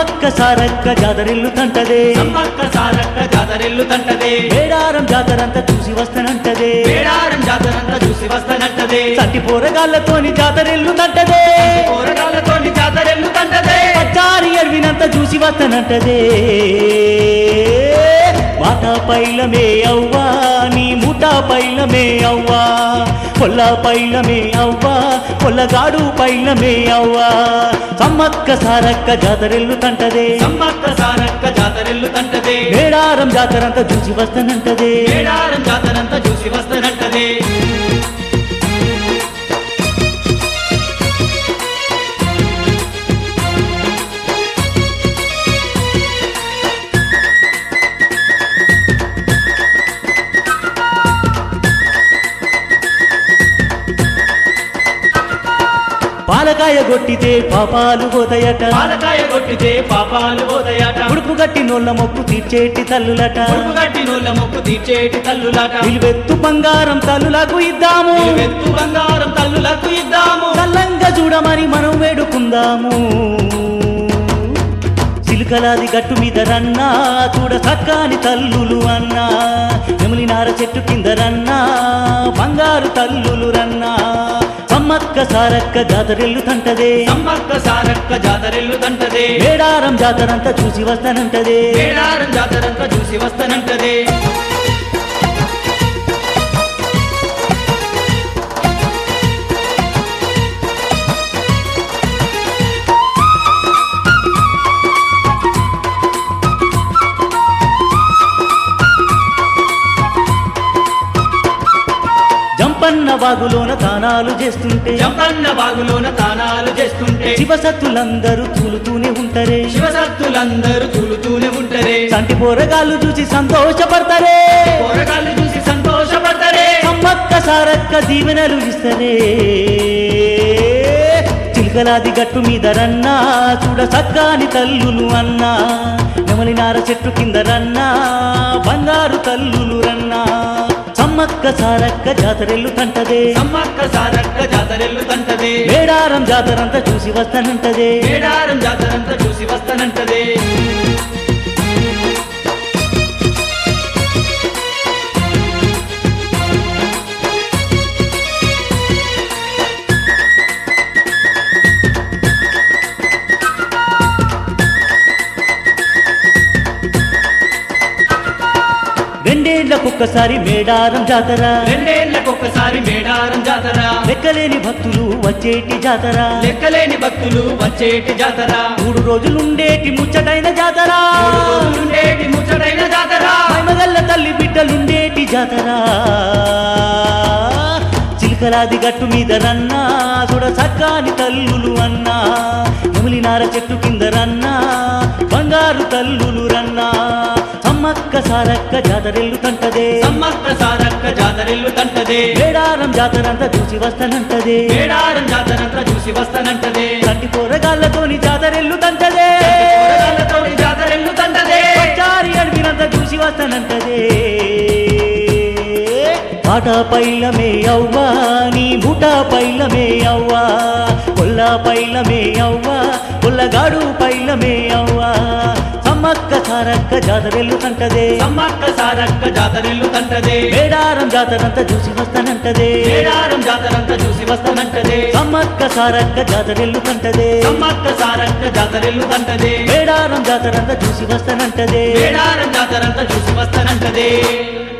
సమ్మక్క సారక్క జాతరిల్లు తంటదే సమ్మక్క సారక్క జాతరెల్లు తంటదే మేడారం జాతరంతా చూసి వస్తానంటదే మేడారం జాతరంతా చూసి వస్తానంటదే సట్టి పోరగాళ్ళతోని జాతరిల్లు తంటదే కూరగాళ్ళతోని జాతరెల్లు తంటదే పచ్చారి ఎర్వినంత చూసి వస్తానంటదే మాట పైలమే అవ్వా నీ ముఠ పైలమే అవ్వా పొల్ల పైలమే అవ్వా పొల్లగాడు పైలమే అవ్వా సమ్మక్క సారక్క జాతరెల్లు తంటదే సమ్మక్క సారక్క జాతరెల్లు తంటదే మేడారం జాతరంతా చూసి వస్తానంటదే మేడారం జాతరంతా చూసి వస్తానంటదే పాలకాయ కొట్టితే పాపాలు పోతాయట పాలకాయ కొట్టితే పాపాలు పోతాయట ఉడుపు గట్టి నోళ్ళ మొక్కు తీర్చేటి తల్లులట ఉడుపు గట్టి నూళ్ళ మొక్కు తీర్చేటి తల్లులాట నిలువెత్తు బంగారం తల్లులకు ఇద్దాము వెత్తు బంగారం తల్లులకు ఇద్దాము చల్లంగా చూడమని మనం వేడుకుందాము చిలుకలాది గట్టు మీద రన్నా చూడ చక్కాని తల్లులు అన్నా నెమలినార చెట్టు కింద రన్నా బంగారు తల్లులు రన్నా సమ్మక్క సారక్క జాతరెల్లు తంటదే సమ్మక్క సారక్క జాతరెల్లు తంటదే మేడారం జాతరంతా చూసి వస్తానంటదే మేడారం జాతరంతా చూసి వస్తానంటదే జంపన్న వాగులోన తానాలు చేస్తుంటే జంపన్న బాగులోన తానాలు చేస్తుంటే శివసత్తులందరూ తూలుతూనే ఉంటారే శివసత్తులందరూ తూలుతూనే ఉంటారే సంటి పోరగాళ్ళు చూసి సంతోషపడతారే కూరగాళ్ళు చూసి సంతోషపడతారే సమ్మక్క సారక్క దీవెనలు ఇస్తరే చిలుకలాది గట్టు మీద రన్నా చూడ సక్కాని తల్లులు అన్నా నెమలినార చెట్టు కింద రన్నా బంగారు తల్లులు రన్నా సమ్మక్క సారక్క జాతరెల్లు తంటదే సమ్మక్క సారక్క జాతరెల్లు తంటదే మేడారం జాతరంతా చూసి వస్తానంటదే మేడారం జాతరంతా చూసి వస్తానంటదే రెండేళ్లకొక్కసారి మేడారం జాతర రెండేళ్లకొక్కసారి మేడారం జాతర లెక్కలేని భక్తులు వచ్చేటి జాతర లెక్కలేని భక్తులు వచ్చేటి జాతర మూడు రోజులుండేటి ముచ్చటైన జాతర మూడు రోజులుండేటి ముచ్చటైన జాతర మగల్ల తల్లి బిడ్డలుండేటి జాతర చిలుకలాది గట్టు మీద రన్నా చూడ సక్కాని తల్లులు అన్నా నెమిలినార చెట్టు కింద రన్నా బంగారు తల్లులు రన్నా సమ్మక్క సారక్క జాతరెల్లు తంటదే సమ్మక్క సారక్క జాతరెల్లు తంటదే మేడారం జాతరంతా చూసి వస్తానంటదే మేడారం జాతరంతా చూసి వస్తానంటదే కంటి పోరగాళ్ళతోని జాతరెల్లు తంటదే కూరగాళ్ళతోని జాతరెల్లు తంటదే పచ్చారి అడవినంత చూసి వస్తానంటదే పాట పైలమే అవ్వా నీ ముఠ పైలమే అవ్వా కొల్ల పైలమే అవ్వా కొల్లగాడు పైలమే అవ్వా సమ్మక్క సారక్క జాతరెల్లు కంటదే సమ్మక్క సారక్క జాతరెల్లు తంటదే మేడారం జాతరంతా చూసి వస్తానంటదే మేడారం జాతరంతా చూసి వస్తానంటదే సమ్మక్క సారక్క జాతరెల్లు కంటదే సమ్మక్క సారక్క జాతరెల్లు తంటదే మేడారం జాతరంతా చూసి వస్తానంటదే మేడారం జాతరంతా చూసి వస్తానంటదే